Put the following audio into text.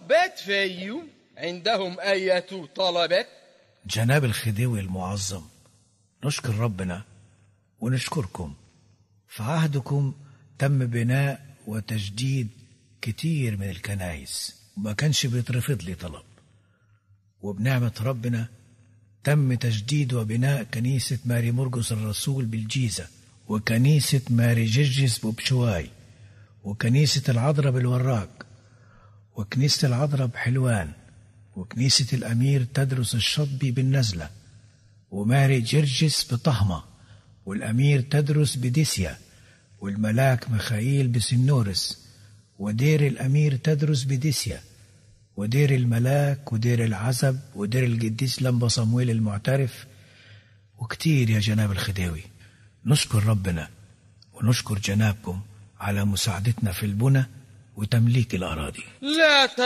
بات فيوم عندهم أية طلبات جناب الخديوي المعظم نشكر ربنا ونشكركم في عهدكم تم بناء وتجديد كتير من الكنايس وما كانش بيترفض لي طلب وبنعمة ربنا تم تجديد وبناء كنيسة ماري مرقس الرسول بالجيزة وكنيسة ماري جرجس بوبشواي وكنيسة العذراء بالوراق وكنيسة العذراء بحلوان وكنيسة الأمير تدرس الشطبي بالنزلة وماري جرجس بطهمة والأمير تدرس بديسيا والملاك ميخائيل بسنورس ودير الأمير تدرس بديسيا ودير الملاك ودير العزب ودير القديس لمبا صمويل المعترف وكتير يا جناب الخديوي نشكر ربنا ونشكر جنابكم على مساعدتنا في البنى وتمليك الأراضي لا